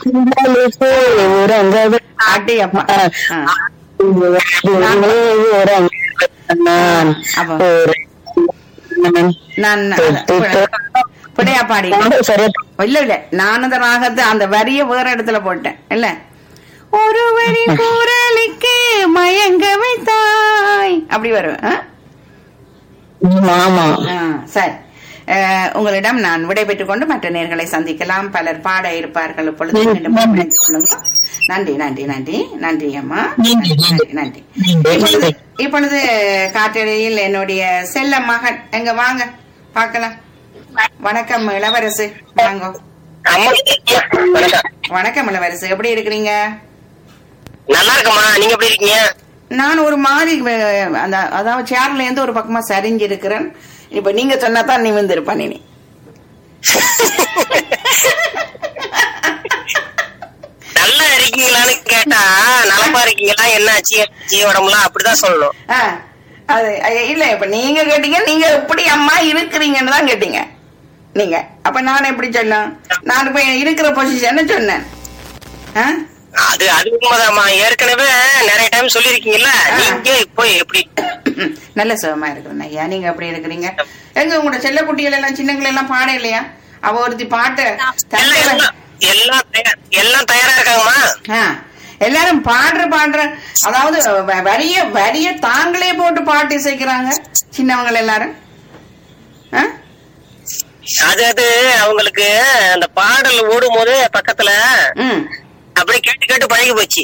கூந்தலுக்கு உறங்கவே அடி அப்பா ஆ. உறங்க நான் அப்ப. ஒரு நான் பிடையா பாடி சரியா இல்ல இல்ல நான் அந்த ராகத்தை அந்த வரிய வேற இடத்துல போட்டேன் இல்ல ஒருவரி குரலுக்கு மயங்க வைத்தாய் அப்படி வரும் ஆ? ஆமா ஆ, சரி அஹ், உங்களிடம் நான் விடைபெற்றுக் கொண்டு மற்ற நேர்களை சந்திக்கலாம் பலர் பாட இருப்பார்கள் இப்பொழுது மீண்டும் இணைந்து கொள்ளுங்க நன்றி நன்றி நன்றி நன்றி அம்மா நன்றி, நன்றி நன்றி இப்பொழுது இப்பொழுது காற்றடியில் என்னுடைய செல்ல மகன் எங்க வாங்க பார்க்கலாம் வணக்கம் இளவரசு வாங்க அம்மா வணக்கம் வணக்கம் இளவரசு எப்படி இருக்கிறீங்க நல்லா இருக்கம்மா நீங்க எப்படி இருக்கீங்க நான் ஒரு மாதிரி அஹ், அந்த அதாவது சேர்ல இருந்து ஒரு பக்கமா சரிஞ்சு இருக்கிறேன் இப்ப நீங்க சொன்னா தான் நிமிர்ந்திருப்பேன் நீ நல்லா இருக்கீங்களான்னு கேட்டா நலமா இருக்கீங்களா என்ன ஆச்சு ஆச்சு உடம்புலாம் அப்படிதான் சொல்லணும் ஆ, அது ஐய, இல்ல இப்ப நீங்க கேட்டீங்க நீங்க எப்படி அம்மா இருக்கிறீங்கன்னு தான் கேட்டீங்க நீங்க அப்ப நான் எப்படி சொன்னேன் நான் இப்ப இருக்கிற பொசிஷன் சொன்னேன் ஆ? அது அது உண்மைதாம்மா ஏற்கனவே நிறைய டைம் சொல்லிருக்கீங்கல்ல நீங்க இப்போ எப்படி நல்ல சுகமா இருக்கிறேன் ஐயா நீங்க எப்படி இருக்கிறீங்க எங்க உங்களோட செல்ல குட்டிகள் எல்லாம் சின்னங்கள் எல்லாம் பாட இல்லையா அவ ஒருத்தி பாட்டு எல்லாம் எல்லாம் எல்லாம் தயார் எல்லாம் தயாரா இருக்காங்கம்மா ஆ, எல்லாரும் பாடுற பாடுற அதாவது வ- வரிய வரிய தாங்களே போட்டு பாட்டு இசைக்கிறாங்க சின்னவங்க எல்லாரும் ஆ? அது அது அவங்களுக்கு அந்த பாடல் ஓடும் போது பக்கத்துல ம் அப்படியே கேட்டு கேட்டு பழகி போச்சு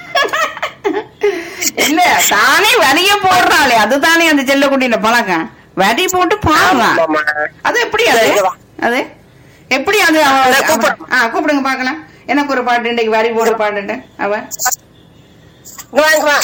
இல்ல தானே வரிய போடுறாளே அதுதானே அந்த செல்லக்குட்டியில பழக்கம் வரி போட்டு பாடுறான் ஆமாம்மா. அது எப்படி அது அது எப்படி அது அவ- அதை அவ- கூப்பிடு. ஆ கூப்பிடுங்க பாக்கலாம் எனக்கு ஒரு பாட்டு இன்னைக்கு வரி போடுற பாட்டு அவ இங்க வா, இங்க வா.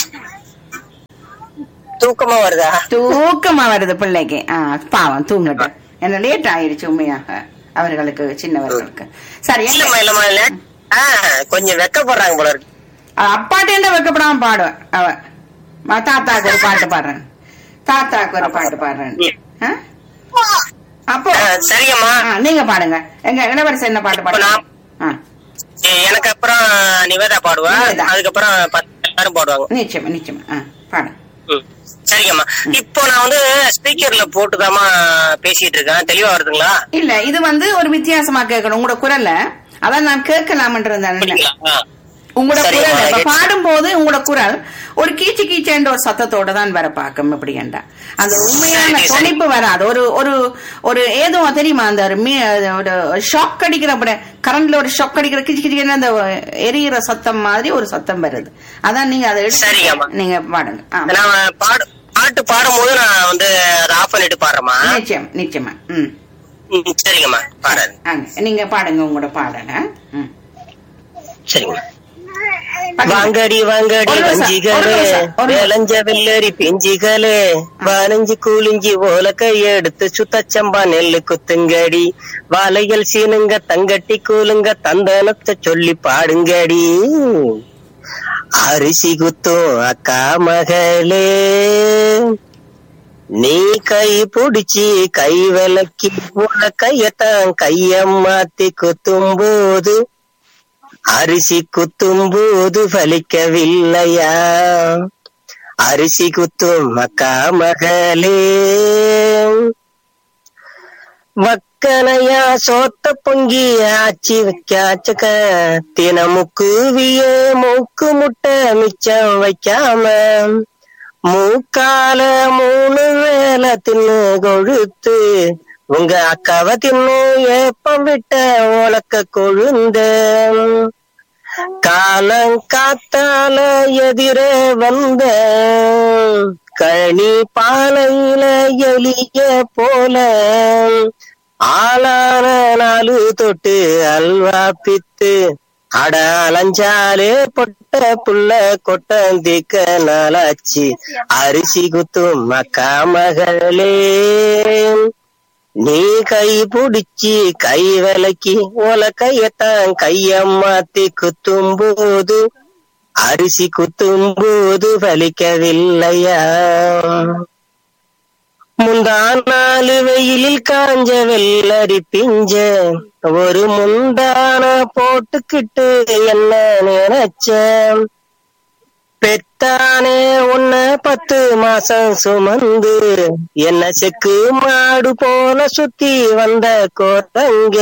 தூக்கமா வருதா தூக்கமா வருது பிள்ளைக்கு ஆ பாவம் தூங்கட்டும் என்ன லேட் ஆயிருச்சு உண்மையாக அவர்களுக்கு சின்னவர்களுக்கு சரி எங்க- இல்லம்மா இல்லம்மா இல்ல ஆ, கொஞ்சம் வெக்கப்படுறாங்க போல இருக்கு அப்பாட்டேண்ட வைக்கப்படாம பாடுவேன் அவ ம- தாத்தாக்கு ஒரு பாட்டு பாடுறேன் தாத்தாக்கு ஒரு பாட்டு பாடுறேன் ஆ? அப்போ ஆ, சரிங்கம்மா ஆ, நீங்க பாடுங்க எங்க இளவரசன் என்ன பாட்டு பாடுங்க நான்- ஆ, எ- எனக்கு அப்புறம் நிவேதா பாடுவா நிவேதா. அதுக்கப்புறம் பத்து எல்லாரும் பாடுவாங்க நிச்சயமா நிச்சயமா ஆ, பாடு ம். சரிங்கம்மா இப்போ நான் வந்து ஸ்பீக்கர்ல போட்டுதாம்மா பேசிட்டு இருக்கேன் தெளிவா வருதுங்களா இல்ல இது வந்து ஒரு வித்தியாசமா கேட்கணும் உங்களோட குரல்ல அதான் நான் கேட்கலாம்ன்றேன் அப்படிங்களா? ஆ. உங்களோட சரிம்மா, குரல் இப்ப கேட்டு- பாடும்போது உங்களோட குரல் ஒரு கீச்சு கீச்சேன்ற ஒரு சத்தத்தோட தான் வர பார்க்கும் இப்படி என்றா அந்த உண்மையான சரி, சரி. துணிப்பு வராது ஒரு ஒரு ஒரு ஏதோ தெரியுமா அந்த ஒரு மீ- ஒரு ஷாக் அடிக்கிற அப்படி கரண்ட்ல ஒரு ஷாக் அடிக்கிற கிச்சு கிச்சின்னு அந்த எரியிற சத்தம் மாதிரி ஒரு சத்தம் வருது அதான் நீங்க அதை சரிங்கம்மா. எடுத்து நீங்க பாடுங்க ஆ. நான் பாடு பாட்டு பாடும்போது நான் வந்து அதை ஆஃப் பண்ணிட்டு பாடுறேம்மா நிச்சயம் நிச்சயமா ம் ம், சரிங்கம்மா பாடுறேன் ஆ, நீங்க பாடுங்க உங்களோட பாடல ம் சரிங்க பாடுங்க. வாங்கடி வாங்கடி ஒரு நிமிஷம், ஒரு வஞ்சிகளே நிமிஷம், ஒரு நிமிஷம். வேலஞ்ச வெள்ளரி பிஞ்சிகளே வானஞ்சி கூலிஞ்சி ஓலக்கைய எடுத்து சுத்தச்சம்பா நெல்லு குத்துங்கடி வாழைகள் சீனுங்க தங்கட்டி கூலுங்க தந்தனத்தை சொல்லி பாடுங்கடி அரிசி குத்தும் அக்கா மகளே நீ கை புடிச்சி கை விளக்கி போல கையத்தான் கைய மாத்தி குத்தும் போது அரிசி குத்தும் போது பலிக்கவில்லையா அரிசி குத்தும் மக்கா மகளே வக்கனையா சோத்த பொங்கி ஆச்சி வைக்காச்சக்க தினமுக்குவிய மூக்கு முட்டை மிச்சம் வைக்காம மூக்கால மூணு வேலை தின்னு கொழுத்து உங்க அக்காவை தின்னு ஏப்பம் விட்ட உலக்க கொழுந்த காலம் காத்தால எதிர வந்த கழனி பாலையில எலிய போல ஆளான நாலு தொட்டு அல்வா பித்து அட அலைஞ்சாலே பொட்ட புள்ள கொட்டந்திக்க நாளாச்சு அரிசி குத்தும் மக்கா மகளே நீ கை புடிச்சி கை விலக்கி ஓல கையத்தான் கைய மாத்தி குத்தும் போது அரிசி குத்தும் போது பலிக்கவில்லையா முந்தா நாலு வெயிலில் காஞ்ச வெள்ளரி பிஞ்ச ஒரு முந்தான போட்டுக்கிட்டு என்ன நினைச்சேன் பெத்தானே உன்ன பத்து மாசம் சுமந்து என்ன செக்கு மாடு போல சுத்தி வந்த கோத்தங்க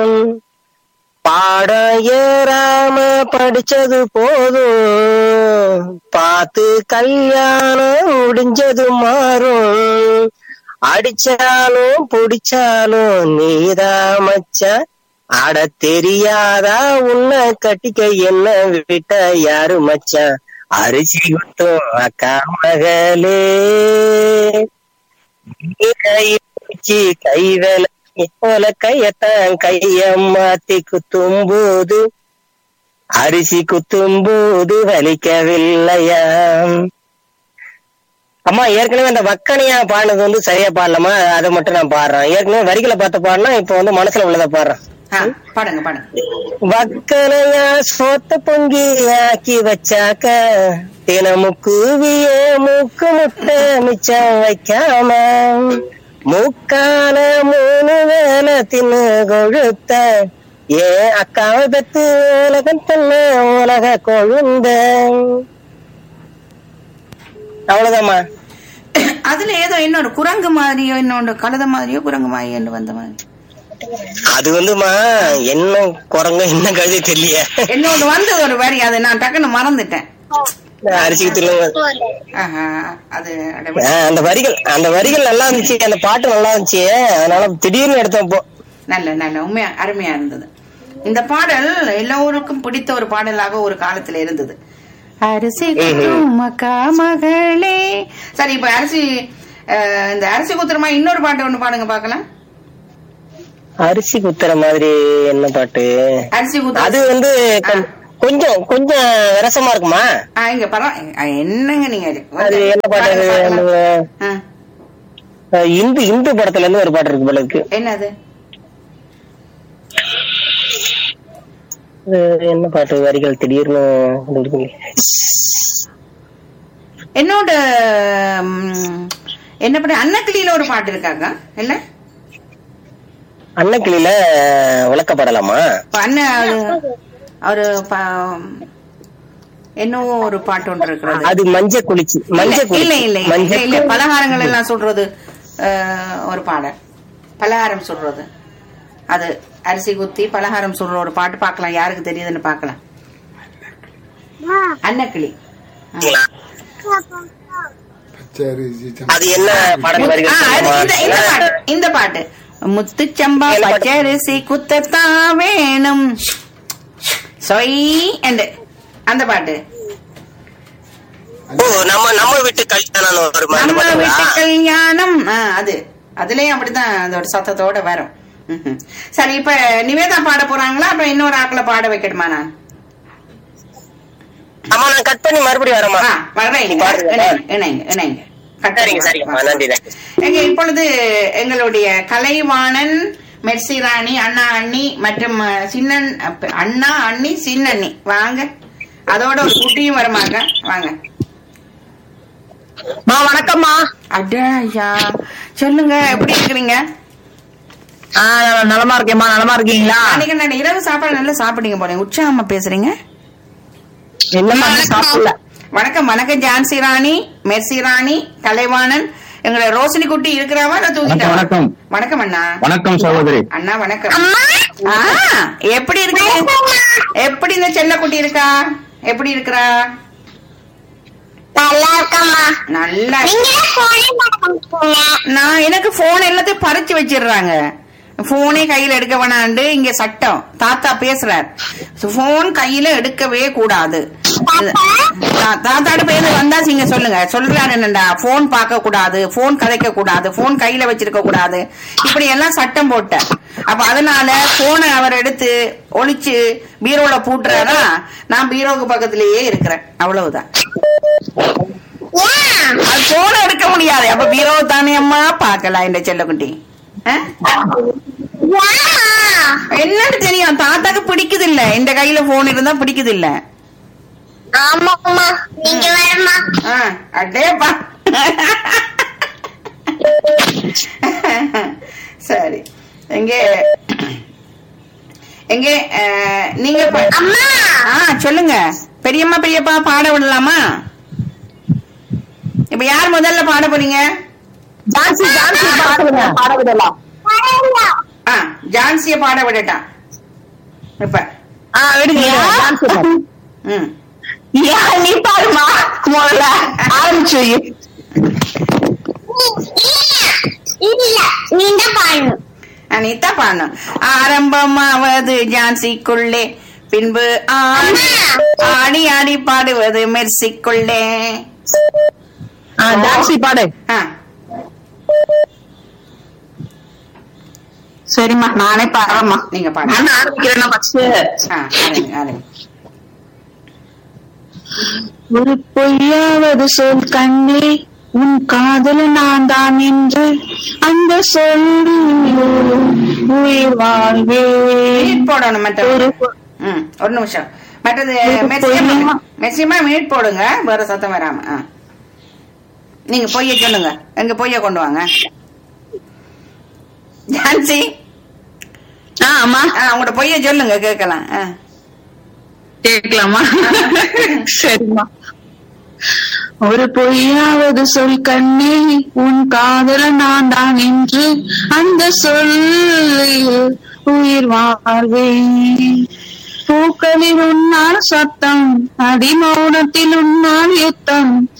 பாடம் ஏறாம படிச்சது போதும் பார்த்து கல்யாணம் முடிஞ்சது மாறும் அடிச்சாலும் புடிச்சாலும் நீதா மச்சான் ஆட தெரியாதா உன்னை கட்டிக்க என்ன விட்ட யாரு மச்சான் அரிசி குட்டும் அக்கா மகளே நீ கை பிடிச்சி கை வேலை போல கையத்தான் கைய மாத்தி குத்தும்போது அரிசி குத்தும்போது வலிக்கவில்லையா அம்மா ஏற்கனவே அந்த வக்கனையா பாடுனது வந்து சரியா பாடலாமா அதை மட்டும் நான் பாடுறேன் ஏற்கனவே வரிகளை பார்த்து பாடினா இப்ப வந்து மனசுல உள்ளதை பாடுறேன் ஆ, பாடுங்க பாடுங்க வக்கனையா சோத்த பொங்கி ஆக்கி வச்சாக்க தினமும் கூவிய மூக்கு முட்டை மிச்சம் வைக்காம மூக்கால மூணு வேலை தின்னு கொழுத்த ஏன் அக்காவை பெத்து உலகம் தன்ன உலக கொழுந்த அவ்வளவுதாம்மா அதுல ஏதோ இன்னொரு குரங்கு மாதிரியோ இன்னொன்று கழுத மாதிரியோ குரங்கு மாதிரியோ வந்த மாதிரி அது வந்துமா என்ன குரங்க என்ன கழுதி தெரியல இன்னொன்று வந்தது ஒரு வரி அதை நான் டக்குன்னு மறந்துட்டேன் அரிசிக்கு திரும்ப ஆஹா, அது அட ஆ, அந்த வரிகள் அந்த வரிகள் நல்லா இருந்துச்சு அந்த பாட்டு நல்லா இருந்துச்சு அதனால திடீர்னு எடுத்தோம் இப்போ நல்ல நல்ல உண்மையா அருமையா இருந்தது இந்த பாடல் எல்லோருக்கும் பிடித்த ஒரு பாடலாக ஒரு காலத்துல இருந்தது அரிசி குத்தும் அக்கா மகளே சரி இப்ப அரிசி அஹ், இந்த அரிசி குத்துறமா இன்னொரு பாட்டு ஒண்ணு பாடுங்க பாக்கலாம் அரிசி குத்துற மாதிரி என்ன பாட்டு அரிசி குத்து அது வந்து கொ- கொஞ்சம் கொஞ்சம் ரசமா இருக்குமா ஆ, இங்க பரவாயில்ல என்னங்க நீங்க இது? அது என்ன பாட்டு அது? பாடுங்க, பாடுங்க. அந்த, ஆ, அஹ், இந்து இந்து படத்துல இருந்து ஒரு பாட்டு இருக்கு போல இருக்கு என்னது அது என்ன பாட்டு வரிகள் திடீர்னு கண்டுபிடிக்கல. என்னோட ம், என்ன பண்ண அன்னக்கிளியில ஒரு பாட்டு இருக்காங்க இல்ல அன்னக்கிளியில விளக்கப்படலாமா இப்ப அண்ணன் அவரு- அவரு ப- என்னவோ ஒரு பாட்டு ஒன்று இருக்கிறது அது மஞ்ச குளிச்சு மஞ்ச இல்ல குளிச்சு இல்ல இல்ல மஞ்ச இல்ல, இல்ல பலகாரங்கள் எல்லாம் சொல்றது அஹ், ஒரு பாடல் பலகாரம் சொல்றது அது அரிசி குத்தி பலகாரம் சொல்ற ஒரு பாட்டு பார்க்கலாம் யாருக்கு தெரியுதுன்னு பார்க்கலாம் அன்னக்கிளி குளிச்சுங்களா? சரி ஜி அது என்ன பாடல் ஆ, வரிகள் அது இந்த இந்த சொல்லுமா? பாட்டு இந்த பாட்டு முத்துச்சம்பா என்ன பாட்டு? பச்சரிசி குத்தத்தான் வேணும் சொய் என்று அந்த பாட்டு ஓ நம்ம நம்ம வீட்டு கல்யாணம் வருமா அந்த நம்ம பாட்டுங்களா? வீட்டு கல்யாணம் ஆ, அது அதுலயும் அப்படிதான் அதோட சத்தத்தோட வரும் ம்ஹும். சரி இப்ப நிவேதா பாட போறாங்களா அப்ப இன்னொரு ஆக்களை பாட வைக்கணுமா நான் ஆமா நான் கட் பண்ணி மறுபடியும் வரமா ஆ, வர்றேன் நீ பாடுங்க. இணைங்க இணைங்க இணைங்க கட் சரிங்க பண்ணி சரிங்கம்மா வரேன். நன்றி நன்றி எங்க இப்பொழுது எங்களுடைய கலைவாணன் மெர்சி ராணி அண்ணா அண்ணி மற்றும் அஹ், சின்னன் அப்ப, அண்ணா அண்ணி சின்னண்ணி வாங்க அதோட ஒரு குட்டியும் வரமாங்க வாங்க மா வணக்கம்மா அடா ஐயா சொல்லுங்க எப்படி இருக்கிறீங்க ஆ நான் நலமா இருக்கேம்மா நலமா இருக்கீங்களா அன்னைக்கு நான் இரவு சாப்பாடு நல்லா சாப்பிட்டீங்க போறேன் உற்சாகமா பேசுறீங்க என்னம்மா இன்னும் சாப்பிடல வணக்கம் வணக்கம் ஜான்சி ராணி மெர்சி ராணி கலைவாணன் எங்களை ரோஷினி குட்டி இருக்கிறாவா நான் தூக்கிட்டா வணக்கம், வணக்கம் அண்ணா வணக்கம் சகோதரி அண்ணா வணக்கம் ஆ, எப்படி இருக்கு எப்படி இந்த செல்ல குட்டி இருக்கா எப்படி இருக்கிறா நல்லா இருக்கம்மா நல்லா நீங்க போனே மாட்டீங்க நான் எனக்கு போன் எல்லாத்தையும் பறிச்சு வச்சிடுறாங்க போனே கையில எடுக்க வேணாண்டு இங்க சட்டம் தாத்தா பேசுறார் போன் கையில எடுக்கவே கூடாது தா- தாத்தாட்ட பேரு வந்தா நீங்க சொல்லுங்க சொல்றாரு என்னண்டா போன் பார்க்க கூடாது போன் கதைக்க கூடாது போன் கையில வச்சிருக்க கூடாது இப்படி எல்லாம் சட்டம் போட்ட அப்ப அதனால போனை அவர் எடுத்து ஒளிச்சு பீரோல பூட்டுறாரா நான் பீரோவுக்கு பக்கத்திலேயே இருக்கிறேன் அவ்வளவுதான் ஏன் அது போன எடுக்க முடியாது அப்ப பீரோ தானே அம்மா பாக்கலாம் இந்த செல்லக்குட்டி ஆ? ஏன் என்னன்னு தெரியும் தாத்தாக்கு பிடிக்குது இல்ல இந்த கையில போன் இருந்தா பிடிக்குது இல்ல ஆமாம்மா நீங்க வரமா அடேப்பா சரி எங்கே எங்கே அஹ், நீங்க ப- அம்மா ஆ சொல்லுங்க பெரியம்மா பெரியப்பா பாட விடலாமா இப்ப யார் முதல்ல பாட போறீங்க ஜான்சி ஜான்சி பாடுங்க பாட விடலாம் பரவாயில்ல. ஆ ஜான்சிய பாட விடட்டான் இப்ப ஆ விடுங்க ஜான்சி பாடு. ம் ஏன் நீ பாடுமா முதல்ல ஆரம்பிச்சு வை. இல்ல இல்ல நீ தான் பாடணும் அனிதா பாடணும் ஆரம்பமாவது ஜான்சிக்குள்ளே பின்பு ஆடி ஆடி ஆடி பாடுவது மெர்சிக்குள்ளே ஆ ஜான்சி பாடு ஆ சரிம்மா நானே பாடுறேம்மா நீங்க பாடுங்க நான் ஆரம்பிக்கிறேன் ஃபர்ஸ்ட் ஆ ஆரம்பிங்க ஆரம்பிங்க ஒரு பொய்யாவது சொல் கண்ணே உன் காதல் நான் தான் என்று அந்த சொல்லில் உயிர் வாழ்வே மீட் போடணும் மற்ற ஒரு பொ- ம் ஒரு நிமிஷம் மற்றது ஒரு மெர்சியமா பொய்யமா- மெர்சியமா மீட் போடுங்க வேற சத்தம் வராம ஆ நீங்க பொய்ய சொல்லுங்க எங்க பொய்ய கொண்டு வாங்க ஜான்சி ஆ அம்மா ஆ உங்களோட பொய்ய சொல்லுங்க கேட்கலாம் ஆ கேட்கலாமா சரிம்மா ஒரு பொய்யாவது சொல் கண்ணே உன் காதல நான் தான் என்று அந்த சொல்லில் உயிர் வாழ்வேன் பூக்களில் உன்னால் சத்தம் அடிமௌனத்தில் உன்னால் யுத்தம்